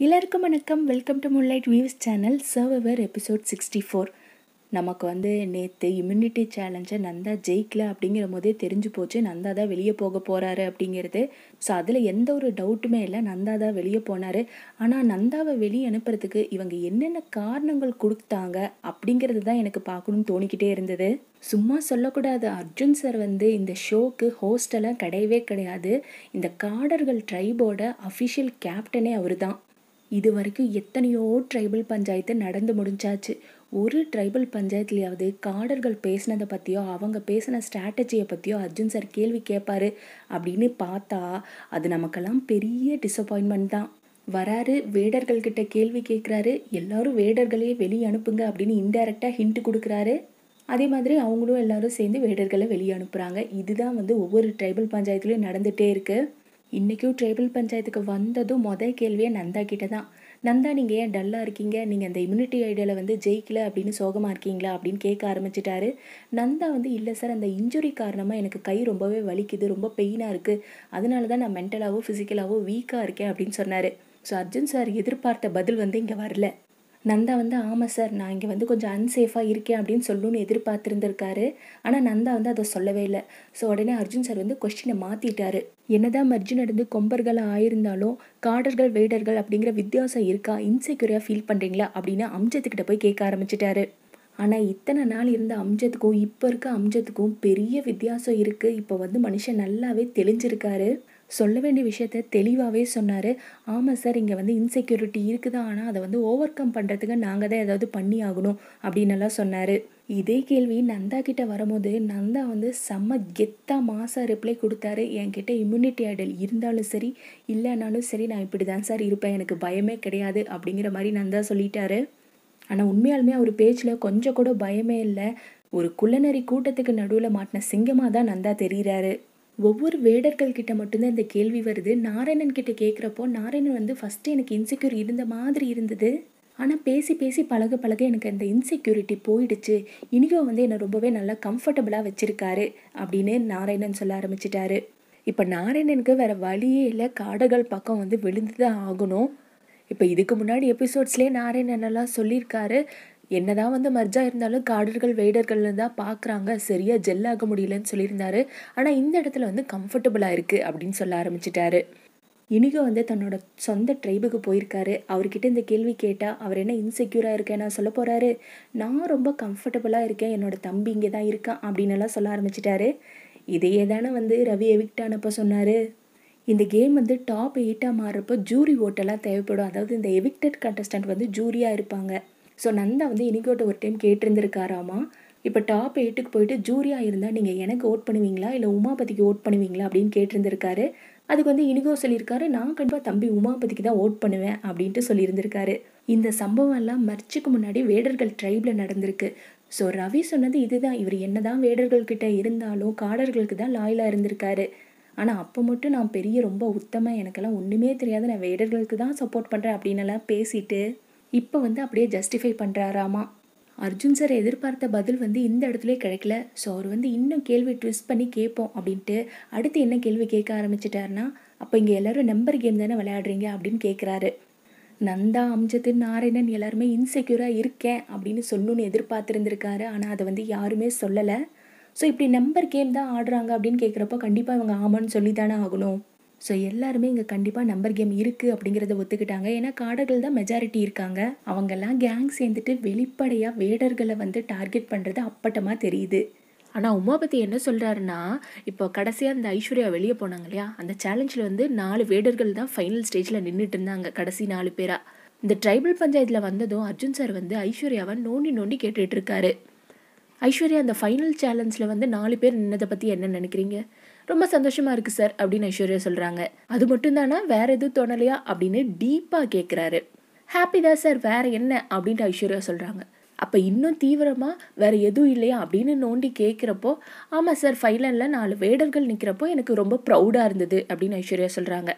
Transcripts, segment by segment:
எல்லாருக்கும் வணக்கம் welcome to moonlight views channel survivor episode sixty four நமக்கு வந்து நேற்று இம்யூனிட்டி சேலஞ்சை நந்தா ஜெயிக்கல அப்படிங்கிற போதே தெரிஞ்சு போச்சு நந்தா தான் வெளியே போக போகிறாரு அப்படிங்கிறது ஸோ அதில் எந்த ஒரு டவுட்டுமே இல்லை நந்தா தான் வெளியே போனார் ஆனால் நந்தாவை வெளியே அனுப்புறதுக்கு இவங்க என்னென்ன காரணங்கள் கொடுத்தாங்க அப்படிங்கிறது தான் எனக்கு பார்க்கணும்னு தோணிக்கிட்டே இருந்தது சும்மா சொல்லக்கூடாது அர்ஜுன் சார் வந்து இந்த ஷோக்கு ஹோஸ்டெல்லாம் கிடையவே கிடையாது இந்த காடர்கள் ட்ரைபோட அஃபிஷியல் கேப்டனே அவர் தான் இது வரைக்கும் எத்தனையோ ட்ரைபல் பஞ்சாயத்து நடந்து முடிஞ்சாச்சு ஒரு ட்ரைபல் பஞ்சாயத்துலையாவது காடர்கள் பேசினதை பற்றியோ அவங்க பேசின ஸ்ட்ராட்டஜியை பற்றியோ அர்ஜுன் சார் கேள்வி கேட்பாரு அப்படின்னு பார்த்தா அது நமக்கெல்லாம் பெரிய டிசப்பாயின்மெண்ட் தான் வராரு வேடர்கள்கிட்ட கேள்வி கேட்குறாரு எல்லாரும் வேடர்களையே வெளியே அனுப்புங்க அப்படின்னு இன்டைரக்டாக ஹிண்ட் கொடுக்குறாரு அதே மாதிரி அவங்களும் எல்லாரும் சேர்ந்து வேடர்களை வெளியே அனுப்புகிறாங்க இதுதான் வந்து ஒவ்வொரு ட்ரைபல் பஞ்சாயத்துலையும் நடந்துகிட்டே இருக்குது இன்றைக்கும் ட்ரைபல் பஞ்சாயத்துக்கு வந்ததும் மொதல் கேள்வியே நந்தா கிட்ட தான் நந்தா நீங்கள் ஏன் டல்லாக இருக்கீங்க நீங்கள் அந்த இம்யூனிட்டி ஐடியாவில் வந்து ஜெயிக்கல அப்படின்னு சோகமாக இருக்கீங்களா அப்படின்னு கேட்க ஆரம்பிச்சிட்டாரு நந்தா வந்து இல்லை சார் அந்த இன்ஜுரி காரணமாக எனக்கு கை ரொம்பவே வலிக்குது ரொம்ப பெயினாக இருக்குது அதனால தான் நான் மென்டலாகவோ ஃபிசிக்கலாகவோ வீக்காக இருக்கேன் அப்படின்னு சொன்னார் ஸோ அர்ஜுன் சார் எதிர்பார்த்த பதில் வந்து இங்கே வரல நந்தா வந்து ஆமாம் சார் நான் இங்கே வந்து கொஞ்சம் அன்சேஃபாக இருக்கேன் அப்படின்னு சொல்லணும்னு எதிர்பார்த்துருந்துருக்காரு ஆனால் நந்தா வந்து அதை சொல்லவே இல்லை ஸோ உடனே அர்ஜுன் சார் வந்து கொஸ்டினை மாற்றிட்டாரு என்னதான் மர்ஜி நடந்து கொம்பர்கள் ஆயிருந்தாலும் காடர்கள் வேடர்கள் அப்படிங்கிற வித்தியாசம் இருக்கா இன்செக்யூரியாக ஃபீல் பண்ணுறீங்களா அப்படின்னு அம்ஜத்துக்கிட்ட போய் கேட்க ஆரம்பிச்சிட்டாரு ஆனால் இத்தனை நாள் இருந்த அம்ஜத்துக்கும் இப்போ இருக்க அம்ஜத்துக்கும் பெரிய வித்தியாசம் இருக்குது இப்போ வந்து மனுஷன் நல்லாவே தெளிஞ்சிருக்காரு சொல்ல வேண்டிய விஷயத்த தெளிவாகவே சொன்னார் ஆமாம் சார் இங்கே வந்து இன்செக்யூரிட்டி இருக்குது ஆனால் அதை வந்து ஓவர் கம் பண்ணுறதுக்கு நாங்கள் தான் ஏதாவது பண்ணி ஆகணும் அப்படின்னெல்லாம் சொன்னார் இதே கேள்வி நந்தா கிட்ட வரும்போது நந்தா வந்து செம்ம கெத்தா மாசா ரிப்ளை கொடுத்தாரு என்கிட்ட இம்யூனிட்டி ஐடல் இருந்தாலும் சரி இல்லைனாலும் சரி நான் இப்படி தான் சார் இருப்பேன் எனக்கு பயமே கிடையாது அப்படிங்கிற மாதிரி நந்தா சொல்லிட்டாரு ஆனால் உண்மையாலுமே அவர் பேச்சில் கொஞ்சம் கூட பயமே இல்லை ஒரு குள்ளநரி கூட்டத்துக்கு நடுவில் மாட்டின சிங்கமாக தான் நந்தா தெரிகிறாரு ஒவ்வொரு வேடர்கள் கிட்ட மட்டும்தான் இந்த கேள்வி வருது நாராயணன் கிட்ட கேட்குறப்போ நாராயணன் வந்து ஃபஸ்ட்டு எனக்கு இன்செக்யூர் இருந்த மாதிரி இருந்தது ஆனால் பேசி பேசி பழக பழக எனக்கு அந்த இன்செக்யூரிட்டி போயிடுச்சு இனிகோ வந்து என்னை ரொம்பவே நல்லா கம்ஃபர்டபுளாக வச்சுருக்காரு அப்படின்னு நாராயணன் சொல்ல ஆரம்பிச்சிட்டாரு இப்போ நாராயணனுக்கு வேறு வழியே இல்லை காடுகள் பக்கம் வந்து விழுந்து தான் ஆகணும் இப்போ இதுக்கு முன்னாடி எபிசோட்ஸ்லேயே நாராயணன் எல்லாம் சொல்லியிருக்காரு என்னதான் வந்து மர்ஜா இருந்தாலும் காடர்கள் வெய்டர்கள் தான் பார்க்குறாங்க சரியாக ஜெல் ஆக முடியலன்னு சொல்லியிருந்தாரு ஆனால் இந்த இடத்துல வந்து கம்ஃபர்டபுளாக இருக்குது அப்படின்னு சொல்ல ஆரம்பிச்சிட்டாரு இனிகோ வந்து தன்னோட சொந்த ட்ரைபுக்கு போயிருக்காரு அவர்கிட்ட இந்த கேள்வி கேட்டால் அவர் என்ன இன்செக்யூராக இருக்கேன் நான் சொல்ல போகிறாரு நான் ரொம்ப கம்ஃபர்டபுளாக இருக்கேன் என்னோட தம்பி இங்கே தான் இருக்கான் அப்படின்னு எல்லாம் சொல்ல ஆரம்பிச்சிட்டாரு இதையே தானே வந்து ரவி எவிக்டானப்போ சொன்னார் இந்த கேம் வந்து டாப் எயிட்டாக மாறுறப்போ ஜூரி ஓட்டெல்லாம் தேவைப்படும் அதாவது இந்த எவிக்டட் கண்டஸ்டன்ட் வந்து ஜூரியாக இருப்பாங்க ஸோ நந்தா வந்து இனிகோட்ட ஒரு டைம் கேட்டிருந்துருக்காராமா இப்போ டாப் எயிட்டுக்கு போயிட்டு ஜூரியாக இருந்தால் நீங்கள் எனக்கு ஓட் பண்ணுவீங்களா இல்லை உமாபதிக்கு ஓட் பண்ணுவீங்களா அப்படின்னு கேட்டிருந்திருக்காரு அதுக்கு வந்து இனிகோ சொல்லியிருக்காரு நான் கண்டிப்பாக தம்பி உமாபதிக்கு தான் ஓட் பண்ணுவேன் அப்படின்ட்டு சொல்லியிருந்திருக்காரு இந்த சம்பவம் எல்லாம் மர்ச்சுக்கு முன்னாடி வேடர்கள் ட்ரைபில் நடந்திருக்கு ஸோ ரவி சொன்னது இதுதான் இவர் என்னதான் வேடர்கள் கிட்ட இருந்தாலும் காடர்களுக்கு தான் லாயலாக இருந்திருக்காரு ஆனால் அப்போ மட்டும் நான் பெரிய ரொம்ப உத்தம எனக்கெல்லாம் ஒன்றுமே தெரியாது நான் வேடர்களுக்கு தான் சப்போர்ட் பண்ணுறேன் அப்படின்னெல்லாம் பேசிட்டு இப்போ வந்து அப்படியே ஜஸ்டிஃபை பண்ணுறாராமா அர்ஜுன் சார் எதிர்பார்த்த பதில் வந்து இந்த இடத்துல கிடைக்கல ஸோ அவர் வந்து இன்னும் கேள்வி ட்விஸ்ட் பண்ணி கேட்போம் அப்படின்ட்டு அடுத்து என்ன கேள்வி கேட்க ஆரம்பிச்சிட்டாருன்னா அப்போ இங்கே எல்லோரும் நம்பர் கேம் தானே விளையாடுறீங்க அப்படின்னு கேட்குறாரு நந்தா அம்ஜத்து நாராயணன் எல்லாருமே இன்செக்யூராக இருக்கேன் அப்படின்னு சொல்லணும்னு எதிர்பார்த்துருந்துருக்காரு ஆனால் அதை வந்து யாருமே சொல்லலை ஸோ இப்படி நம்பர் கேம் தான் ஆடுறாங்க அப்படின்னு கேட்குறப்போ கண்டிப்பாக இவங்க ஆமான்னு சொல்லி தானே ஆகணும் ஸோ எல்லாருமே இங்கே கண்டிப்பாக நம்பர் கேம் இருக்குது அப்படிங்கிறத ஒத்துக்கிட்டாங்க ஏன்னா காடர்கள் தான் மெஜாரிட்டி இருக்காங்க அவங்கெல்லாம் கேங் சேர்ந்துட்டு வெளிப்படையாக வேடர்களை வந்து டார்கெட் பண்ணுறது அப்பட்டமாக தெரியுது ஆனால் உமாபதி என்ன சொல்கிறாருன்னா இப்போ கடைசியாக அந்த ஐஸ்வர்யா வெளியே போனாங்க இல்லையா அந்த சேலஞ்சில் வந்து நாலு வேடர்கள் தான் ஃபைனல் ஸ்டேஜில் நின்றுட்டு இருந்தாங்க கடைசி நாலு பேராக இந்த ட்ரைபல் பஞ்சாயத்தில் வந்ததும் அர்ஜுன் சார் வந்து ஐஸ்வர்யாவை நோண்டி நோண்டி கேட்டுட்டு இருக்காரு ஐஸ்வர்யா அந்த ஃபைனல் சேலஞ்சில் வந்து நாலு பேர் நின்னதை பற்றி என்ன நினைக்கிறீங்க ரொம்ப சந்தோஷமாக இருக்குது சார் அப்படின்னு ஐஸ்வர்யா சொல்கிறாங்க அது மட்டும்தானா வேறு எதுவும் தோணலையா அப்படின்னு டீப்பாக கேட்குறாரு ஹாப்பி தான் சார் வேறு என்ன அப்படின்ட்டு ஐஸ்வர்யா சொல்கிறாங்க அப்போ இன்னும் தீவிரமாக வேறு எதுவும் இல்லையா அப்படின்னு நோண்டி கேட்குறப்போ ஆமாம் சார் ஃபைனலில் நாலு வேடர்கள் நிற்கிறப்போ எனக்கு ரொம்ப ப்ரௌடாக இருந்தது அப்படின்னு ஐஸ்வர்யா சொல்கிறாங்க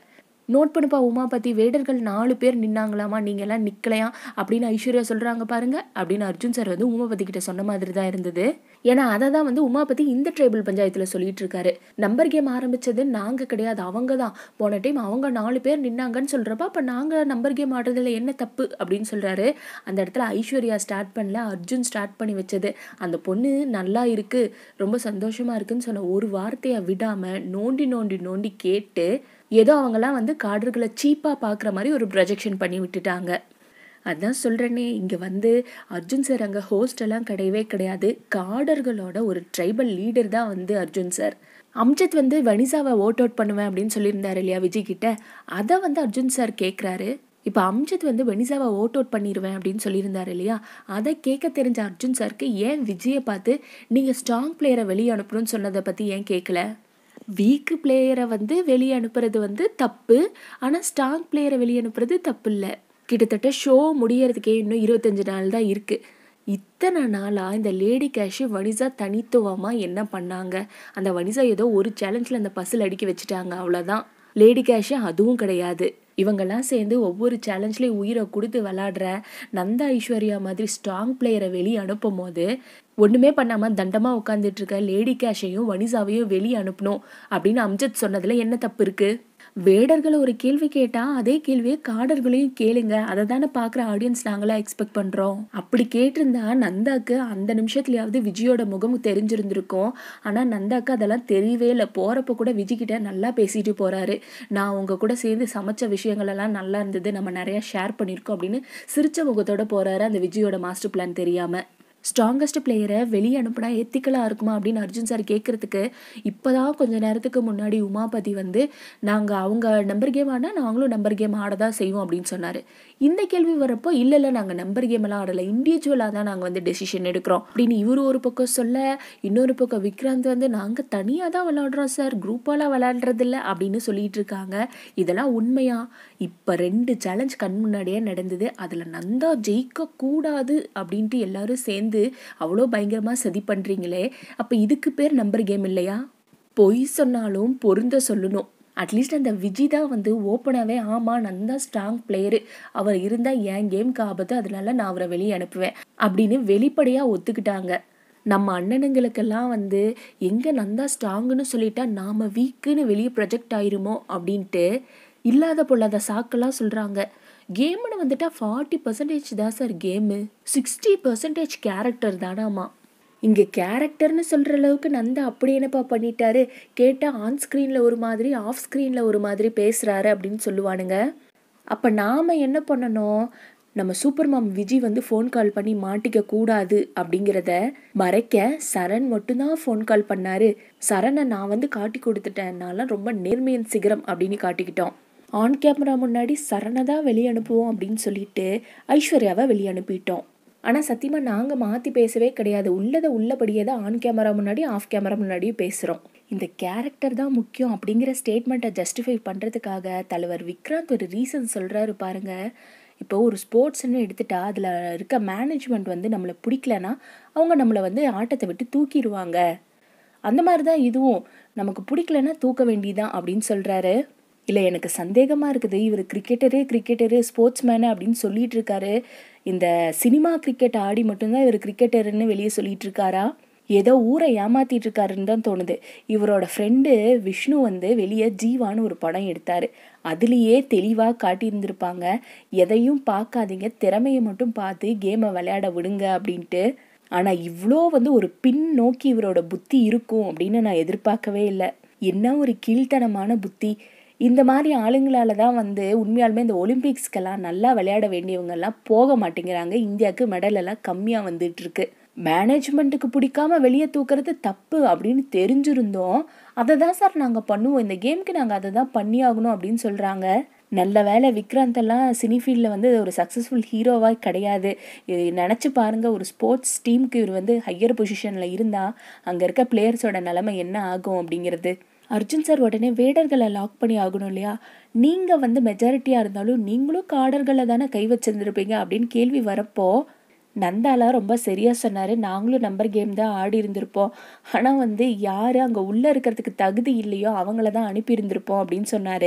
நோட் பண்ணுப்பா உமாபதி வேடர்கள் நாலு பேர் நின்னாங்களாமா நீங்கள் எல்லாம் நிற்கலையா அப்படின்னு ஐஸ்வர்யா சொல்கிறாங்க பாருங்க அப்படின்னு அர்ஜுன் சார் வந்து உமாபதி கிட்ட சொன்ன மாதிரி தான் இருந்தது ஏன்னா அதை தான் வந்து உமாபதி இந்த ட்ரைபல் பஞ்சாயத்தில் சொல்லிட்டு இருக்காரு நம்பர் கேம் ஆரம்பிச்சது நாங்கள் கிடையாது அவங்க தான் போன டைம் அவங்க நாலு பேர் நின்னாங்கன்னு சொல்கிறப்ப அப்போ நாங்கள் நம்பர் கேம் ஆடுறதுல என்ன தப்பு அப்படின்னு சொல்கிறாரு அந்த இடத்துல ஐஸ்வர்யா ஸ்டார்ட் பண்ணல அர்ஜுன் ஸ்டார்ட் பண்ணி வச்சது அந்த பொண்ணு நல்லா இருக்கு ரொம்ப சந்தோஷமா இருக்குன்னு சொன்ன ஒரு வார்த்தையை விடாமல் நோண்டி நோண்டி நோண்டி கேட்டு ஏதோ அவங்கெல்லாம் வந்து காடர்களை சீப்பாக பார்க்குற மாதிரி ஒரு ப்ரொஜெக்ஷன் பண்ணி விட்டுட்டாங்க அதான் சொல்கிறேனே இங்கே வந்து அர்ஜுன் சார் அங்கே ஹோஸ்ட் எல்லாம் கிடையவே கிடையாது காடர்களோட ஒரு ட்ரைபல் லீடர் தான் வந்து அர்ஜுன் சார் அம்ஜத் வந்து வனிசாவை ஓட் அவுட் பண்ணுவேன் அப்படின்னு சொல்லியிருந்தாரு இல்லையா விஜய் கிட்ட அதை வந்து அர்ஜுன் சார் கேட்குறாரு இப்போ அம்ஜத் வந்து வெனிசாவை ஓட் அவுட் பண்ணிடுவேன் அப்படின்னு சொல்லியிருந்தாரு இல்லையா அதை கேட்க தெரிஞ்ச அர்ஜுன் சாருக்கு ஏன் விஜயை பார்த்து நீங்கள் ஸ்ட்ராங் பிளேயரை வெளியே அனுப்பணும்னு சொன்னதை பற்றி ஏன் கேட்கல வீக்கு பிளேயரை வந்து வெளியே அனுப்புறது வந்து தப்பு ஆனால் ஸ்ட்ராங் பிளேயரை வெளியே அனுப்புறது தப்பு இல்லை கிட்டத்தட்ட ஷோ முடியறதுக்கே இன்னும் இருபத்தஞ்சு நாள் தான் இருக்குது இத்தனை நாளாக இந்த லேடி கேஷு வனிசா தனித்துவமாக என்ன பண்ணாங்க அந்த வனிசா ஏதோ ஒரு சேலஞ்சில் அந்த பஸ்ஸில் அடுக்கி வச்சுட்டாங்க அவ்வளோதான் லேடி கேஷு அதுவும் கிடையாது இவங்கெல்லாம் சேர்ந்து ஒவ்வொரு சேலஞ்ச்லேயும் உயிரை கொடுத்து விளாடுற நந்தா ஐஸ்வர்யா மாதிரி ஸ்ட்ராங் பிளேயரை வெளியே அனுப்பும் போது ஒன்றுமே பண்ணாமல் தண்டமாக உட்காந்துட்டு இருக்க லேடி கேஷையும் வனிசாவையும் வெளியே அனுப்பணும் அப்படின்னு அம்ஜத் சொன்னதில் என்ன தப்பு இருக்குது வேடர்களை ஒரு கேள்வி கேட்டால் அதே கேள்வியை காடர்களையும் கேளுங்க அதை தானே பார்க்குற ஆடியன்ஸ் நாங்களாம் எக்ஸ்பெக்ட் பண்ணுறோம் அப்படி கேட்டிருந்தா நந்தாக்கு அந்த நிமிஷத்துலையாவது விஜயோட முகம் தெரிஞ்சிருந்திருக்கும் ஆனால் நந்தாக்கு அதெல்லாம் தெரியவே இல்லை போகிறப்ப கூட விஜய்கிட்ட நல்லா பேசிட்டு போகிறாரு நான் உங்கள் கூட சேர்ந்து சமைச்ச விஷயங்கள் எல்லாம் நல்லா இருந்தது நம்ம நிறையா ஷேர் பண்ணியிருக்கோம் அப்படின்னு சிரிச்ச முகத்தோட போகிறாரு அந்த விஜயோட மாஸ்டர் பிளான் தெரியாமல் ஸ்ட்ராங்கஸ்ட் பிளேயரை வெளியே அனுப்புனா எத்திக்கலாக இருக்குமா அப்படின்னு அர்ஜுன் சார் கேட்குறதுக்கு இப்போ தான் கொஞ்சம் நேரத்துக்கு முன்னாடி உமாபதி வந்து நாங்கள் அவங்க நம்பர் கேம் ஆனால் நாங்களும் நம்பர் கேம் ஆட தான் செய்வோம் அப்படின்னு சொன்னார் இந்த கேள்வி வரப்போ இல்லை இல்லை நாங்கள் நம்பர் கேம் எல்லாம் ஆடலை இண்டிவிஜுவலாக தான் நாங்கள் வந்து டெசிஷன் எடுக்கிறோம் அப்படின்னு இவர் ஒரு பக்கம் சொல்ல இன்னொரு பக்கம் விக்ராந்த் வந்து நாங்கள் தனியாக தான் விளாடுறோம் சார் குரூப்பாலாம் விளாடுறதில்ல அப்படின்னு சொல்லிட்டு இருக்காங்க இதெல்லாம் உண்மையா இப்போ ரெண்டு சேலஞ்ச் கண் முன்னாடியே நடந்தது அதில் நந்தா ஜெயிக்க கூடாது அப்படின்ட்டு எல்லாரும் சேர்ந்து அவ்வளோ பயங்கரமாக சதி பண்ணுறீங்களே அப்போ இதுக்கு பேர் நம்பர் கேம் இல்லையா பொய் சொன்னாலும் பொருந்த சொல்லணும் அட்லீஸ்ட் அந்த விஜய் தான் வந்து ஓப்பனாகவே ஆமாம் நான் தான் ஸ்ட்ராங் பிளேயரு அவர் இருந்தால் என் கேம்க்கு ஆபத்து அதனால நான் அவரை வெளியே அனுப்புவேன் அப்படின்னு வெளிப்படையாக ஒத்துக்கிட்டாங்க நம்ம அண்ணனுங்களுக்கெல்லாம் வந்து எங்கே நந்தா ஸ்ட்ராங்குன்னு சொல்லிட்டா நாம் வீக்குன்னு வெளியே ப்ரொஜெக்ட் ஆயிருமோ அப்படின்ட்டு இல்லாத பொல்லாத சாக்கெல்லாம் சொல்கிறாங்க கேம்னு வந்துட்டா ஃபார்ட்டி பர்சன்டேஜ் தான் sir game sixty percentage character தானாமா இங்கே கேரக்டர்னு சொல்கிற அளவுக்கு நந்தா அப்படி என்னப்பா பண்ணிட்டாரு கேட்டால் ஆன் ஸ்க்ரீனில் ஒரு மாதிரி ஆஃப் ஸ்க்ரீனில் ஒரு மாதிரி பேசுகிறாரு அப்படின்னு சொல்லுவானுங்க அப்போ நாம் என்ன பண்ணணும் நம்ம சூப்பர் மாம் விஜய் வந்து ஃபோன் கால் பண்ணி மாட்டிக்க கூடாது அப்படிங்கிறத மறைக்க சரண் மட்டும்தான் ஃபோன் கால் பண்ணாரு சரணை நான் வந்து காட்டி கொடுத்துட்டேன்னால ரொம்ப நேர்மையின் சிகரம் அப்படின்னு காட்டிக்கிட்டோம் ஆன் கேமரா முன்னாடி சரணை தான் வெளியே அனுப்புவோம் அப்படின்னு சொல்லிட்டு ஐஸ்வர்யாவை வெளியே அனுப்பிட்டோம் ஆனால் சத்தியமாக நாங்கள் மாற்றி பேசவே கிடையாது உள்ளதை உள்ளபடியே தான் ஆன் கேமரா முன்னாடி ஆஃப் கேமரா முன்னாடியும் பேசுகிறோம் இந்த கேரக்டர் தான் முக்கியம் அப்படிங்கிற ஸ்டேட்மெண்ட்டை ஜஸ்டிஃபை பண்ணுறதுக்காக தலைவர் விக்ராந்த் ஒரு ரீசன் சொல்கிறாரு பாருங்க இப்போ ஒரு ஸ்போர்ட்ஸ்னு எடுத்துட்டா அதில் இருக்க மேனேஜ்மெண்ட் வந்து நம்மளை பிடிக்கலனா அவங்க நம்மளை வந்து ஆட்டத்தை விட்டு தூக்கிடுவாங்க அந்த மாதிரி தான் இதுவும் நமக்கு பிடிக்கலன்னா தூக்க வேண்டியதான் அப்படின்னு சொல்கிறாரு இல்லை எனக்கு சந்தேகமாக இருக்குது இவர் கிரிக்கெட்டரு கிரிக்கெட்டரு ஸ்போர்ட்ஸ் மேனு அப்படின்னு சொல்லிட்டு இருக்காரு இந்த சினிமா கிரிக்கெட் ஆடி மட்டும்தான் இவர் கிரிக்கெட்டருன்னு வெளியே சொல்லிட்டு இருக்காரா ஏதோ ஊரை ஏமாத்திட்டு இருக்காருன்னு தான் தோணுது இவரோட ஃப்ரெண்டு விஷ்ணு வந்து வெளியே ஜீவான்னு ஒரு படம் எடுத்தார் அதுலேயே தெளிவாக காட்டியிருந்திருப்பாங்க எதையும் பார்க்காதீங்க திறமையை மட்டும் பார்த்து கேமை விளையாட விடுங்க அப்படின்ட்டு ஆனால் இவ்வளோ வந்து ஒரு பின் நோக்கி இவரோட புத்தி இருக்கும் அப்படின்னு நான் எதிர்பார்க்கவே இல்லை என்ன ஒரு கீழ்த்தனமான புத்தி இந்த மாதிரி ஆளுங்களால தான் வந்து உண்மையாலுமே இந்த ஒலிம்பிக்ஸ்க்கெல்லாம் நல்லா விளையாட வேண்டியவங்கெல்லாம் போக மாட்டேங்கிறாங்க இந்தியாவுக்கு மெடல் எல்லாம் கம்மியாக வந்துட்டு இருக்கு மேனேஜ்மெண்ட்டுக்கு பிடிக்காம வெளியே தூக்குறது தப்பு அப்படின்னு தெரிஞ்சிருந்தோம் அதை தான் சார் நாங்கள் பண்ணுவோம் இந்த கேமுக்கு நாங்கள் அதை தான் பண்ணி ஆகணும் அப்படின்னு சொல்கிறாங்க நல்ல வேலை விக்ராந்த் எல்லாம் சினி ஃபீல்டில் வந்து ஒரு சக்ஸஸ்ஃபுல் ஹீரோவாக கிடையாது நினச்சி பாருங்கள் ஒரு ஸ்போர்ட்ஸ் டீமுக்கு இவர் வந்து ஹையர் பொசிஷனில் இருந்தால் அங்கே இருக்க பிளேயர்ஸோட நிலைமை என்ன ஆகும் அப்படிங்கிறது அர்ஜுன் சார் உடனே வேடர்களை லாக் பண்ணி ஆகணும் இல்லையா நீங்கள் வந்து மெஜாரிட்டியாக இருந்தாலும் நீங்களும் காடர்களை தானே கை வச்சிருந்துருப்பீங்க அப்படின்னு கேள்வி வரப்போ நந்தாலா ரொம்ப சரியாக சொன்னார் நாங்களும் நம்பர் கேம் தான் ஆடி இருந்திருப்போம் ஆனால் வந்து யார் அங்கே உள்ளே இருக்கிறதுக்கு தகுதி இல்லையோ அவங்கள தான் அனுப்பியிருந்திருப்போம் அப்படின்னு சொன்னார்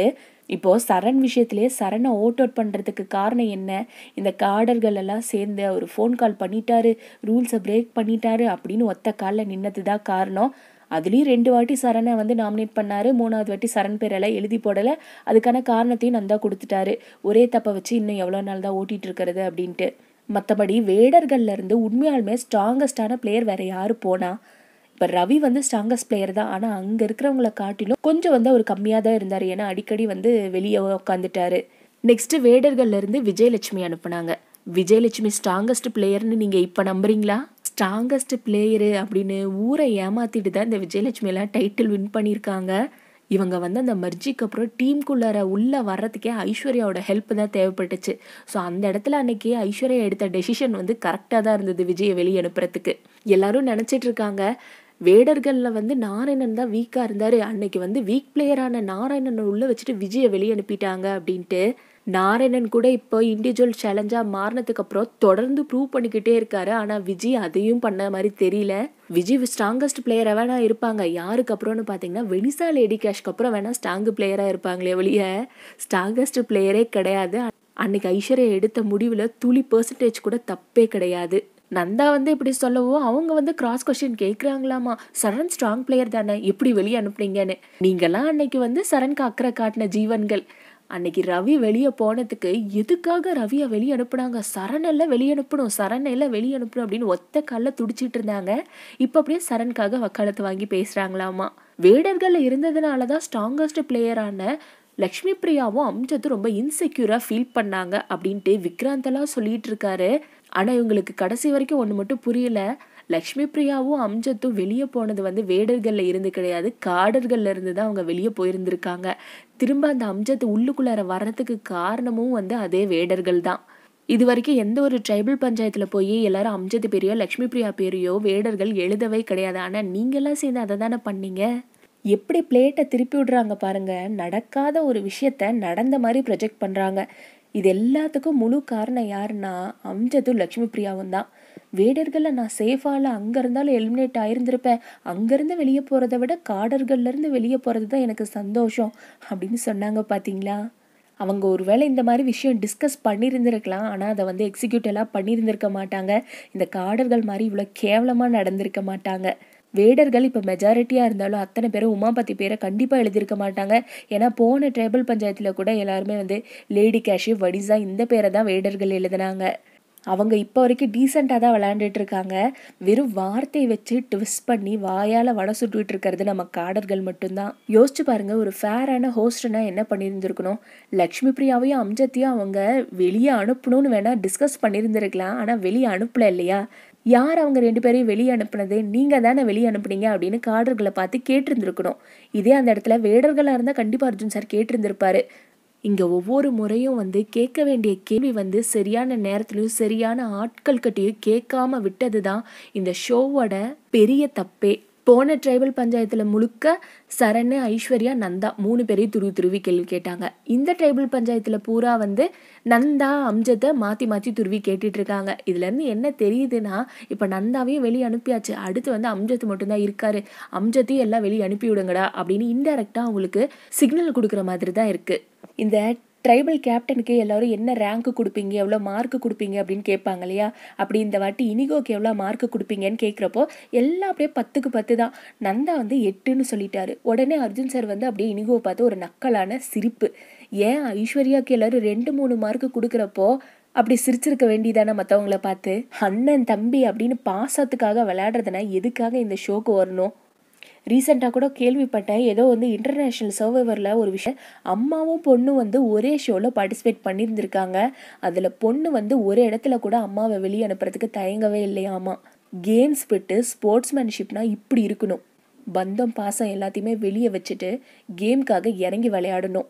இப்போது சரண் விஷயத்திலே சரணை ஓட் அவுட் பண்ணுறதுக்கு காரணம் என்ன இந்த காடர்கள் எல்லாம் சேர்ந்து அவர் ஃபோன் கால் பண்ணிட்டாரு ரூல்ஸை பிரேக் பண்ணிட்டாரு அப்படின்னு ஒத்த காலில் நின்னது தான் காரணம் அதுலேயும் ரெண்டு வாட்டி சரணை வந்து நாமினேட் பண்ணார் மூணாவது வாட்டி சரண் பேரெல்லாம் எழுதி போடலை அதுக்கான காரணத்தையும் நந்தா கொடுத்துட்டாரு ஒரே தப்பை வச்சு இன்னும் எவ்வளோ நாள் தான் ஓட்டிகிட்டு இருக்கிறது அப்படின்ட்டு மற்றபடி வேடர்கள்ல இருந்து உண்மையாலுமே ஸ்ட்ராங்கஸ்டான பிளேயர் வேற யாரு போனா இப்போ ரவி வந்து ஸ்ட்ராங்கஸ்ட் பிளேயர் தான் ஆனால் அங்கே இருக்கிறவங்கள காட்டிலும் கொஞ்சம் வந்து அவர் கம்மியாக தான் இருந்தார் ஏன்னா அடிக்கடி வந்து வெளியே உட்காந்துட்டாரு நெக்ஸ்ட்டு வேடர்கள்ல இருந்து விஜயலட்சுமி அனுப்புனாங்க விஜயலட்சுமி ஸ்ட்ராங்கஸ்ட் பிளேயர்னு நீங்கள் இப்போ நம்புறீங்களா ஸ்ட்ராங்கஸ்ட் பிளேயரு அப்படின்னு ஊரை ஏமாத்திட்டு தான் இந்த விஜயலட்சுமி எல்லாம் டைட்டில் வின் பண்ணியிருக்காங்க இவங்க வந்து அந்த மர்ஜிக்கு அப்புறம் டீமுக்குள்ளார உள்ளே வர்றதுக்கே ஐஸ்வர்யாவோட ஹெல்ப் தான் தேவைப்பட்டுச்சு ஸோ அந்த இடத்துல அன்னைக்கு ஐஸ்வர்யா எடுத்த டெசிஷன் வந்து கரெக்டாக தான் இருந்தது விஜயை வெளியே அனுப்புறதுக்கு எல்லாரும் நினச்சிட்டு இருக்காங்க வேடர்களில் வந்து நாராயணன் தான் வீக்காக இருந்தார் அன்னைக்கு வந்து வீக் பிளேயரான நாராயணனை உள்ளே வச்சுட்டு விஜயை வெளியே அனுப்பிட்டாங்க அப்படின்ட்டு நாராயணன் கூட இப்போ இண்டிவிஜுவல் சேலஞ்சாக மாறினதுக்கு அப்புறம் தொடர்ந்து ப்ரூவ் பண்ணிக்கிட்டே இருக்காரு ஆனால் விஜய் அதையும் பண்ண மாதிரி தெரியல விஜய் ஸ்ட்ராங்கஸ்ட் பிளேயராக வேணா இருப்பாங்க யாருக்கு அப்புறம்னு பார்த்தீங்கன்னா வெனிசா லேடி கேஷ்க்கு அப்புறம் வேணா ஸ்ட்ராங்கு பிளேயராக இருப்பாங்களே வெளியே ஸ்ட்ராங்கஸ்ட் பிளேயரே கிடையாது அன்னைக்கு ஐஸ்வர்யா எடுத்த முடிவில் துளி பர்சன்டேஜ் கூட தப்பே கிடையாது நந்தா வந்து இப்படி சொல்லவும் அவங்க வந்து கிராஸ் கொஸ்டின் கேட்குறாங்களாமா சரண் ஸ்ட்ராங் பிளேயர் தானே எப்படி வெளியே அனுப்புனீங்கன்னு நீங்களாம் அன்னைக்கு வந்து சரண்க்கு அக்கறை காட்டின ஜீவன்கள் அன்னைக்கு ரவி வெளியே போனதுக்கு எதுக்காக ரவியை வெளியே அனுப்புனாங்க சரணெல்லாம் வெளியே அனுப்பணும் சரணையெல்லாம் வெளியே அனுப்பணும் அப்படின்னு ஒத்த காலில் துடிச்சிட்டு இருந்தாங்க இப்போ அப்படியே சரண்காக வக்காலத்து வாங்கி பேசுகிறாங்களாமா வேடர்கள் இருந்ததுனால தான் ஸ்ட்ராங்கஸ்ட் பிளேயரான லக்ஷ்மி பிரியாவும் அம்ஜத்தும் ரொம்ப இன்செக்யூராக ஃபீல் பண்ணாங்க அப்படின்ட்டு விக்ராந்தெல்லாம் சொல்லிட்டு இருக்காரு ஆனால் இவங்களுக்கு கடைசி வரைக்கும் ஒன்று மட்டும் புரியல லக்ஷ்மி பிரியாவும் அம்ஜத்தும் வெளியே போனது வந்து வேடர்களில் இருந்து கிடையாது காடர்களில் இருந்து தான் அவங்க வெளியே போயிருந்திருக்காங்க திரும்ப அந்த அம்ஜத்து உள்ளுக்குள்ளார வர்றதுக்கு காரணமும் வந்து அதே வேடர்கள் தான் இது வரைக்கும் எந்த ஒரு ட்ரைபல் பஞ்சாயத்தில் போய் எல்லாரும் அம்ஜத்து பேரையோ லக்ஷ்மி பிரியா பேரையோ வேடர்கள் எழுதவே கிடையாது ஆனால் நீங்களாம் சேர்ந்து அதை தானே பண்ணீங்க எப்படி பிளேட்டை திருப்பி விடுறாங்க பாருங்க நடக்காத ஒரு விஷயத்த நடந்த மாதிரி ப்ரொஜெக்ட் பண்ணுறாங்க இது எல்லாத்துக்கும் முழு காரணம் யாருன்னா அம்ஜதும் லக்ஷ்மி பிரியாவும் தான் வேடர்களில் நான் சேஃபால அங்கே இருந்தாலும் எலிமினேட் ஆயிருந்திருப்பேன் அங்கேருந்து வெளியே போகிறத விட காடர்கள்லேருந்து வெளியே போகிறது தான் எனக்கு சந்தோஷம் அப்படின்னு சொன்னாங்க பார்த்தீங்களா அவங்க ஒருவேளை இந்த மாதிரி விஷயம் டிஸ்கஸ் பண்ணியிருந்திருக்கலாம் ஆனால் அதை வந்து எக்ஸிக்யூட் எல்லாம் பண்ணியிருந்திருக்க மாட்டாங்க இந்த காடர்கள் மாதிரி இவ்வளோ கேவலமாக நடந்திருக்க மாட்டாங்க வேடர்கள் இப்போ மெஜாரிட்டியாக இருந்தாலும் அத்தனை பேரும் உமாபதி பேரை கண்டிப்பாக எழுதியிருக்க மாட்டாங்க ஏன்னா போன ட்ரைபல் பஞ்சாயத்தில் கூட எல்லாருமே வந்து லேடி கேஷு வடிசா இந்த பேரை தான் வேடர்கள் எழுதினாங்க அவங்க இப்போ வரைக்கும் டீசெண்டாக தான் விளையாண்டுட்டு இருக்காங்க வெறும் வார்த்தையை வச்சு ட்விஸ்ட் பண்ணி வாயால் வடை சுட்டுட்டு இருக்கிறது நம்ம காடர்கள் மட்டும்தான் யோசிச்சு பாருங்க ஒரு ஃபேரான ஹோஸ்ட்னா என்ன பண்ணியிருந்திருக்கணும் லக்ஷ்மி பிரியாவையும் அம்ஜத்தையும் அவங்க வெளியே அனுப்பணும்னு வேணா டிஸ்கஸ் பண்ணியிருந்திருக்கலாம் ஆனால் வெளியே அனுப்பல இல்லையா யார் அவங்க ரெண்டு பேரையும் வெளியே அனுப்புனது நீங்கள் தானே வெளியே அனுப்புனீங்க அப்படின்னு காடர்களை பார்த்து கேட்டிருந்துருக்கணும் இதே அந்த இடத்துல வேடர்களாக இருந்தால் கண்டிப்பாக அர்ஜுன் சார் கேட்டிருந்திருப்பாரு இங்கே ஒவ்வொரு முறையும் வந்து கேட்க வேண்டிய கேள்வி வந்து சரியான நேரத்துலையும் சரியான ஆட்கள் கிட்டையும் கேட்காம விட்டது தான் இந்த ஷோவோட பெரிய தப்பே போன ட்ரைபல் பஞ்சாயத்தில் முழுக்க சரண் ஐஸ்வர்யா நந்தா மூணு பேரையும் துருவி துருவி கேள்வி கேட்டாங்க இந்த ட்ரைபல் பஞ்சாயத்தில் பூரா வந்து நந்தா அம்ஜத்தை மாற்றி மாற்றி துருவி கேட்டுட்டு இருக்காங்க இதுலேருந்து என்ன தெரியுதுன்னா இப்போ நந்தாவையும் வெளியே அனுப்பியாச்சு அடுத்து வந்து அம்ஜத்து மட்டும்தான் இருக்காரு அம்ஜத்தையும் எல்லாம் வெளியே அனுப்பி விடுங்கடா அப்படின்னு இன்டெரக்டாக அவங்களுக்கு சிக்னல் கொடுக்குற மாதிரி தான் இருக்குது இந்த ட்ரைபல் கேப்டனுக்கு எல்லாரும் என்ன ரேங்க்கு கொடுப்பீங்க எவ்வளோ மார்க்கு கொடுப்பீங்க அப்படின்னு கேட்பாங்க இல்லையா அப்படி இந்த வாட்டி இனிகோக்கு எவ்வளோ மார்க்கு கொடுப்பீங்கன்னு கேட்குறப்போ எல்லாம் அப்படியே பத்துக்கு பத்து தான் நந்தா வந்து எட்டுன்னு சொல்லிட்டாரு உடனே அர்ஜுன் சார் வந்து அப்படியே இனிகோவை பார்த்து ஒரு நக்கலான சிரிப்பு ஏன் ஐஸ்வர்யாவுக்கு எல்லாரும் ரெண்டு மூணு மார்க்கு கொடுக்குறப்போ அப்படி சிரிச்சிருக்க வேண்டியதானே மற்றவங்கள பார்த்து அண்ணன் தம்பி அப்படின்னு பாசத்துக்காக விளையாடுறதுனா எதுக்காக இந்த ஷோக்கு வரணும் ரீசெண்டாக கூட கேள்விப்பட்டேன் ஏதோ வந்து இன்டர்நேஷ்னல் சர்வைவரில் ஒரு விஷயம் அம்மாவும் பொண்ணும் வந்து ஒரே ஷோவில் பார்ட்டிசிபேட் பண்ணியிருந்திருக்காங்க அதில் பொண்ணு வந்து ஒரு இடத்துல கூட அம்மாவை வெளியே அனுப்புறதுக்கு தயங்கவே இல்லையாமா கேம்ஸ் விட்டு ஸ்போர்ட்ஸ்மேன்ஷிப்னா இப்படி இருக்கணும் பந்தம் பாசம் எல்லாத்தையுமே வெளியே வச்சுட்டு கேம்க்காக இறங்கி விளையாடணும்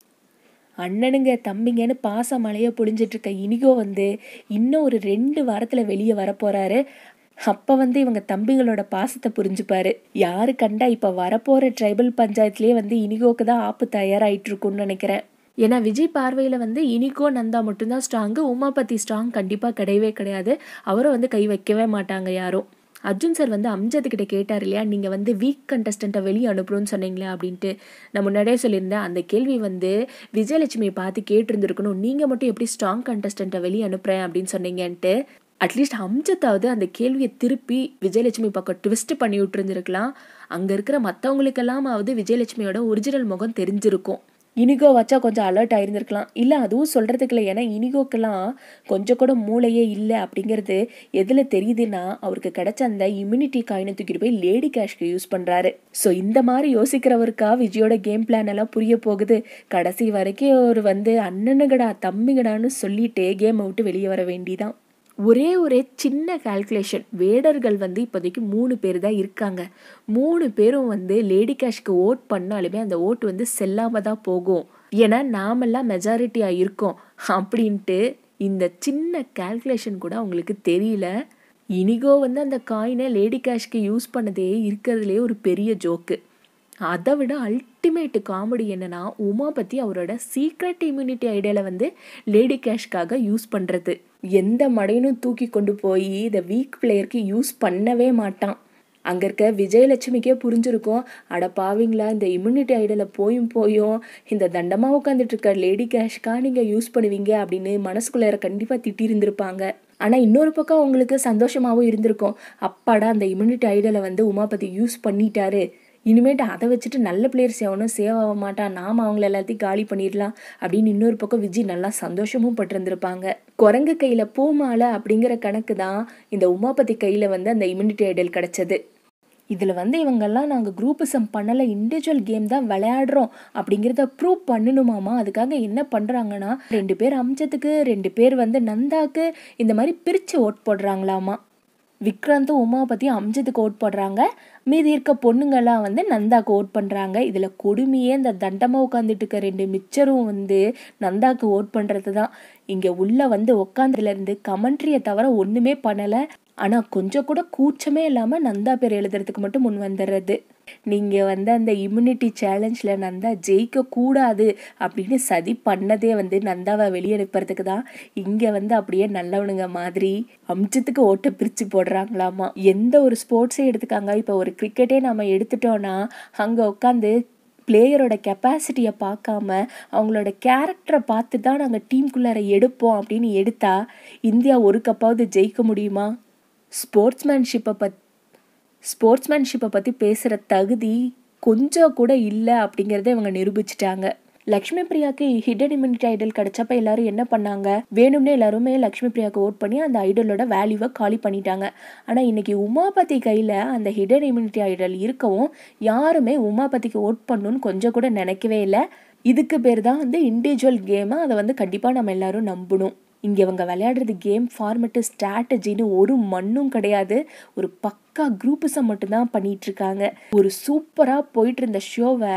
அண்ணனுங்க தம்பிங்கன்னு பாச மலையை பொழிஞ்சிட்டு இருக்க இனிகோ வந்து இன்னும் ஒரு ரெண்டு வாரத்தில் வெளியே வரப்போறாரு அப்போ வந்து இவங்க தம்பிங்களோட பாசத்தை புரிஞ்சுப்பாரு யாரு கண்டா இப்போ வரப்போகிற ட்ரைபல் பஞ்சாயத்துலேயே வந்து இனிகோக்கு தான் ஆப்பு தயாராகிட்டு இருக்கும்னு நினைக்கிறேன் ஏன்னா விஜய் பார்வையில் வந்து இனிகோ நந்தா மட்டும்தான் ஸ்ட்ராங்கு உமாபதி ஸ்ட்ராங் கண்டிப்பாக கிடையவே கிடையாது அவரும் வந்து கை வைக்கவே மாட்டாங்க யாரும் அர்ஜுன் சார் வந்து அம்ஜத்துக்கிட்ட கேட்டார் இல்லையா நீங்கள் வந்து வீக் கண்டஸ்டண்ட்டை வெளியே அனுப்புறோன்னு சொன்னீங்களே அப்படின்ட்டு நான் முன்னாடியே சொல்லியிருந்தேன் அந்த கேள்வி வந்து விஜயலட்சுமியை பார்த்து கேட்டிருந்துருக்கணும் நீங்கள் மட்டும் எப்படி ஸ்ட்ராங் கண்டஸ்டண்ட்டை வெளியே அனுப்புகிறேன் அப்படின்னு சொன்னீங்கன்ட்டு அட்லீஸ்ட் அம்ஜத்தாவது அந்த கேள்வியை திருப்பி விஜயலட்சுமி பக்கம் ட்விஸ்ட் பண்ணி விட்டுருந்துருக்கலாம் அங்கே இருக்கிற மற்றவங்களுக்கெல்லாமாவது விஜயலட்சுமியோட ஒரிஜினல் முகம் தெரிஞ்சிருக்கும் இனிகோ வச்சா கொஞ்சம் அலர்ட் ஆயிருந்திருக்கலாம் இல்லை அதுவும் சொல்கிறதுக்கு இல்லை ஏன்னா இனிகோக்கெல்லாம் கொஞ்சம் கூட மூளையே இல்லை அப்படிங்கிறது எதில் தெரியுதுன்னா அவருக்கு கிடைச்ச அந்த இம்யூனிட்டி காயினை தூக்கிட்டு போய் லேடி கேஷ்க்கு யூஸ் பண்ணுறாரு ஸோ இந்த மாதிரி யோசிக்கிறவருக்கா விஜயோட கேம் பிளான் எல்லாம் புரிய போகுது கடைசி வரைக்கும் அவர் வந்து அண்ணனுகடா தம்பிகடான்னு சொல்லிட்டு கேமை விட்டு வெளியே வர வேண்டிதான் ஒரே ஒரே சின்ன கால்குலேஷன் வேடர்கள் வந்து இப்போதைக்கு மூணு பேர் தான் இருக்காங்க மூணு பேரும் வந்து லேடி கேஷ்க்கு ஓட் பண்ணாலுமே அந்த ஓட்டு வந்து செல்லாமல் தான் போகும் ஏன்னா நாமெல்லாம் மெஜாரிட்டியாக இருக்கோம் அப்படின்ட்டு இந்த சின்ன கால்குலேஷன் கூட அவங்களுக்கு தெரியல இனிகோ வந்து அந்த காயினை லேடி கேஷ்க்கு யூஸ் பண்ணதே இருக்கிறதுலே ஒரு பெரிய ஜோக்கு அதை விட அல்டிமேட் காமெடி என்னன்னா உமாபதி அவரோட சீக்ரெட் இம்யூனிட்டி ஐடியாவில் வந்து லேடி கேஷ்காக யூஸ் பண்ணுறது எந்த மடையனும் தூக்கி கொண்டு போய் இதை வீக் பிளேயருக்கு யூஸ் பண்ணவே மாட்டான் அங்கே இருக்க விஜயலட்சுமிக்கே புரிஞ்சிருக்கும் அட பாவீங்களா இந்த இம்யூனிட்டி ஐடியில் போயும் போயும் இந்த தண்டமாக உட்காந்துட்டு இருக்க லேடி கேஷ்கா நீங்கள் யூஸ் பண்ணுவீங்க அப்படின்னு மனசுக்குள்ளார கண்டிப்பாக திட்டியிருந்திருப்பாங்க ஆனால் இன்னொரு பக்கம் அவங்களுக்கு சந்தோஷமாகவும் இருந்திருக்கும் அப்பாடா அந்த இம்யூனிட்டி ஐடியில் வந்து உமாபதி யூஸ் பண்ணிட்டாரு இனிமேட்டு அதை வச்சுட்டு நல்ல பிளேயர்ஸ் எவனும் சேவ் ஆக மாட்டான் நாம் அவங்கள எல்லாத்தையும் காலி பண்ணிடலாம் அப்படின்னு இன்னொரு பக்கம் விஜய் நல்லா சந்தோஷமும் பட்டிருந்திருப்பாங்க குரங்கு கையில் பூமாலை அப்படிங்கிற கணக்கு தான் இந்த உமாபதி கையில் வந்து அந்த இம்யூனிட்டி ஐடல் கிடச்சது இதில் வந்து இவங்கெல்லாம் நாங்கள் குரூப்பிசம் பண்ணலை இண்டிவிஜுவல் கேம் தான் விளையாடுறோம் அப்படிங்கிறத ப்ரூவ் பண்ணணுமாமா அதுக்காக என்ன பண்ணுறாங்கன்னா ரெண்டு பேர் அம்சத்துக்கு ரெண்டு பேர் வந்து நந்தாக்கு இந்த மாதிரி பிரித்து ஓட் போடுறாங்களாமா விக்ராந்தும் உமாபதியும் அம்ஜத்துக்கு ஓட் போடுறாங்க மீதி இருக்க பொண்ணுங்கெல்லாம் வந்து நந்தாக்கு ஓட் பண்ணுறாங்க இதில் கொடுமையே இந்த தண்டமாக உட்காந்துட்டு இருக்க ரெண்டு மிச்சரும் வந்து நந்தாக்கு ஓட் பண்ணுறது தான் இங்கே உள்ளே வந்து உட்காந்துலேருந்து கமெண்ட்ரியை தவிர ஒன்றுமே பண்ணலை ஆனால் கொஞ்சம் கூட கூச்சமே இல்லாமல் நந்தா பேர் எழுதுறதுக்கு மட்டும் முன் வந்துடுறது நீங்கள் வந்து அந்த இம்யூனிட்டி சேலஞ்சில் நந்தா ஜெயிக்க கூடாது அப்படின்னு சதி பண்ணதே வந்து நந்தாவை வெளியே அனுப்புறதுக்கு தான் இங்கே வந்து அப்படியே நல்லவனுங்க மாதிரி அம்சத்துக்கு ஓட்டை பிரித்து போடுறாங்களாமா எந்த ஒரு ஸ்போர்ட்ஸே எடுத்துக்காங்க இப்போ ஒரு கிரிக்கெட்டே நம்ம எடுத்துட்டோன்னா அங்கே உட்காந்து பிளேயரோட கெப்பாசிட்டியை பார்க்காம அவங்களோட கேரக்டரை பார்த்து தான் நாங்கள் டீமுக்குள்ளார எடுப்போம் அப்படின்னு எடுத்தா இந்தியா ஒரு கப்பாவது ஜெயிக்க முடியுமா ஸ்போர்ட்ஸ்மேன்ஷிப்பை பத் ஸ்போர்ட்ஸ்மேன்ஷிப்பை பற்றி பேசுகிற தகுதி கொஞ்சம் கூட இல்லை அப்படிங்கிறத இவங்க நிரூபிச்சிட்டாங்க லக்ஷ்மி பிரியாக்கு ஹிடன் இம்யூனிட்டி ஐடல் கிடைச்சப்ப எல்லாரும் என்ன பண்ணாங்க வேணும்னே எல்லாருமே லக்ஷ்மி பிரியாவுக்கு ஓட் பண்ணி அந்த ஐடலோட வேல்யூவை காலி பண்ணிட்டாங்க ஆனால் இன்னைக்கு உமாபதி கையில் அந்த ஹிடன் இம்யூனிட்டி ஐடல் இருக்கவும் யாருமே உமாபதிக்கு ஓட் பண்ணணும்னு கொஞ்சம் கூட நினைக்கவே இல்லை இதுக்கு பேர் தான் வந்து இண்டிவிஜுவல் கேமை அதை வந்து கண்டிப்பாக நம்ம எல்லாரும் நம்பணும் இங்கே இவங்க விளையாடுறது கேம் ஃபார்மெட்டு ஸ்ட்ராட்டஜின்னு ஒரு மண்ணும் கிடையாது ஒரு பக்கா குரூப்பிசம் மட்டும்தான் பண்ணிட்டு இருக்காங்க ஒரு சூப்பராக போயிட்டு இருந்த ஷோவை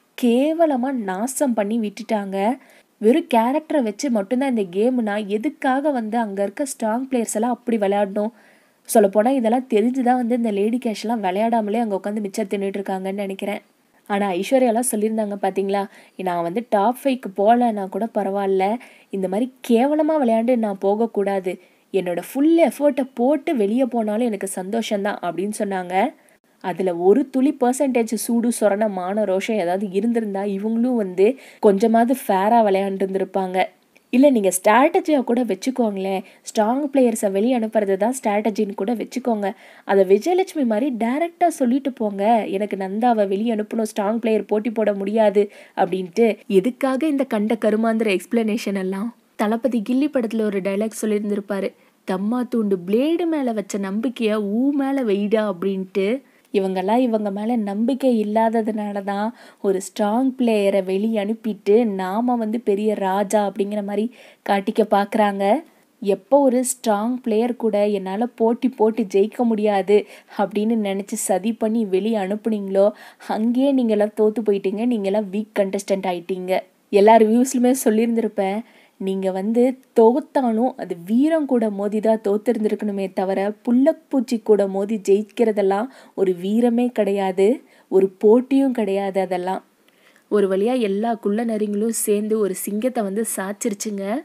கேவலமாக நாசம் பண்ணி விட்டுட்டாங்க வெறும் கேரக்டரை வச்சு மட்டும்தான் இந்த கேம்னா எதுக்காக வந்து அங்கே இருக்க ஸ்ட்ராங் பிளேயர்ஸ் எல்லாம் அப்படி விளையாடணும் சொல்லப்போனால் இதெல்லாம் தெரிஞ்சு தான் வந்து இந்த லேடி கேஷ்லாம் விளையாடாமலே அங்கே உட்காந்து மிச்சம் தின்னுட்டு இருக்காங்கன்னு நினைக்கிறேன் ஆனால் ஐஸ்வர்யாலாம் சொல்லியிருந்தாங்க பார்த்தீங்களா நான் வந்து டாப் ஃபைவ்க்கு போகலன்னா கூட பரவாயில்ல இந்த மாதிரி கேவலமாக விளையாண்டு நான் போகக்கூடாது என்னோட ஃபுல் எஃபர்ட்டை போட்டு வெளியே போனாலும் எனக்கு சந்தோஷம்தான் அப்படின்னு சொன்னாங்க அதில் ஒரு துளி பர்சன்டேஜ் சூடு சொரண மான ரோஷம் ஏதாவது இருந்திருந்தா இவங்களும் வந்து கொஞ்சமாவது ஃபேராக விளையாண்டுருந்துருப்பாங்க இல்லை நீங்கள் ஸ்ட்ராட்டஜியாக கூட வச்சுக்கோங்களேன் ஸ்ட்ராங் பிளேயர்ஸை வெளியே அனுப்புறது தான் ஸ்ட்ராட்டஜின்னு கூட வச்சுக்கோங்க அதை விஜயலட்சுமி மாதிரி டைரெக்டாக சொல்லிட்டு போங்க எனக்கு நந்தாவை வெளியே அனுப்பணும் ஸ்ட்ராங் பிளேயர் போட்டி போட முடியாது அப்படின்ட்டு எதுக்காக இந்த கண்ட கருமாந்திர எக்ஸ்பிளனேஷன் எல்லாம் தளபதி கில்லி படத்தில் ஒரு டைலாக் சொல்லியிருந்திருப்பாரு தம்மா தூண்டு பிளேடு மேலே வச்ச நம்பிக்கையை ஊ மேலே வெயிடா அப்படின்ட்டு இவங்கெல்லாம் இவங்க மேலே நம்பிக்கை இல்லாததுனால தான் ஒரு ஸ்ட்ராங் பிளேயரை வெளியே அனுப்பிட்டு நாம் வந்து பெரிய ராஜா அப்படிங்கிற மாதிரி காட்டிக்க பார்க்குறாங்க எப்போ ஒரு ஸ்ட்ராங் பிளேயர் கூட என்னால் போட்டி போட்டு ஜெயிக்க முடியாது அப்படின்னு நினச்சி சதி பண்ணி வெளியே அனுப்புனீங்களோ அங்கேயே நீங்களாம் தோற்று போயிட்டீங்க நீங்களாம் வீக் கண்டஸ்டன்ட் ஆயிட்டீங்க எல்லார் வியூஸ்லுமே சொல்லியிருந்திருப்பேன் நீங்கள் வந்து தோத்தாலும் அது வீரம் கூட மோதி தான் தோத்திருந்திருக்கணுமே தவிர புள்ளப்பூச்சி கூட மோதி ஜெயிக்கிறதெல்லாம் ஒரு வீரமே கிடையாது ஒரு போட்டியும் கிடையாது அதெல்லாம் ஒரு வழியாக எல்லா குள்ள நரிங்களும் சேர்ந்து ஒரு சிங்கத்தை வந்து சாச்சிருச்சுங்க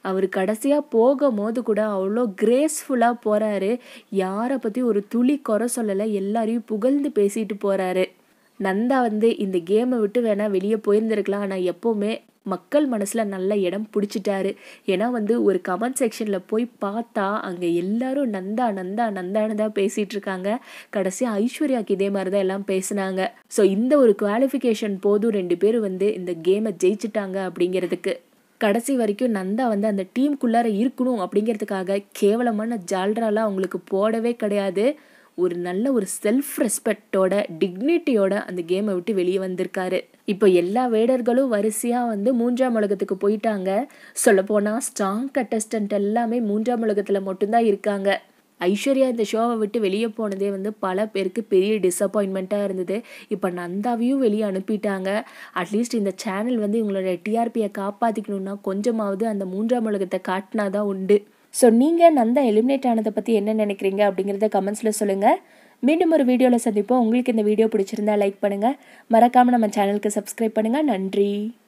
அவர் கடைசியாக போகும்போது கூட அவ்வளோ கிரேஸ்ஃபுல்லாக போகிறாரு யாரை பற்றி ஒரு துளி குறை சொல்லலை எல்லாரையும் புகழ்ந்து பேசிட்டு போகிறாரு நந்தா வந்து இந்த கேமை விட்டு வேணால் வெளியே போயிருந்திருக்கலாம் ஆனால் எப்போவுமே மக்கள் மனசில் நல்ல இடம் பிடிச்சிட்டாரு ஏன்னா வந்து ஒரு கமெண்ட் செக்ஷனில் போய் பார்த்தா அங்கே எல்லாரும் நந்தா நந்தா நந்தான்னு தான் பேசிகிட்டு இருக்காங்க கடைசியாக ஐஸ்வர்யாவுக்கு இதே மாதிரி தான் எல்லாம் பேசுனாங்க ஸோ இந்த ஒரு குவாலிஃபிகேஷன் போதும் ரெண்டு பேரும் வந்து இந்த கேமை ஜெயிச்சிட்டாங்க அப்படிங்கிறதுக்கு கடைசி வரைக்கும் நந்தா வந்து அந்த டீமுக்குள்ளார இருக்கணும் அப்படிங்கிறதுக்காக கேவலமான ஜால்ராலாம் அவங்களுக்கு போடவே கிடையாது ஒரு நல்ல ஒரு செல்ஃப் ரெஸ்பெக்டோட டிக்னிட்டியோட அந்த கேமை விட்டு வெளியே வந்திருக்காரு இப்போ எல்லா வேடர்களும் வரிசையாக வந்து மூன்றாம் உலகத்துக்கு போயிட்டாங்க சொல்லப்போனால் ஸ்ட்ராங் கண்டஸ்டன்ட் எல்லாமே மூன்றாம் உலகத்தில் மட்டும்தான் இருக்காங்க ஐஸ்வர்யா இந்த ஷோவை விட்டு வெளியே போனதே வந்து பல பேருக்கு பெரிய டிசப்பாயின்மெண்ட்டாக இருந்தது இப்போ நந்தாவையும் வெளியே அனுப்பிட்டாங்க அட்லீஸ்ட் இந்த சேனல் வந்து இவங்களோட டிஆர்பியை காப்பாற்றிக்கணுன்னா கொஞ்சமாவது அந்த மூன்றாம் உலகத்தை காட்டினா தான் உண்டு ஸோ நீங்கள் நந்தா எலிமினேட் ஆனதை பற்றி என்ன நினைக்கிறீங்க அப்படிங்கிறத கமெண்ட்ஸில் சொல்லுங்கள் மீண்டும் ஒரு வீடியோவில் சந்திப்போம் உங்களுக்கு இந்த வீடியோ பிடிச்சிருந்தா லைக் பண்ணுங்கள் மறக்காமல் நம்ம சேனலுக்கு சப்ஸ்கிரைப் பண்ணுங்கள் நன்றி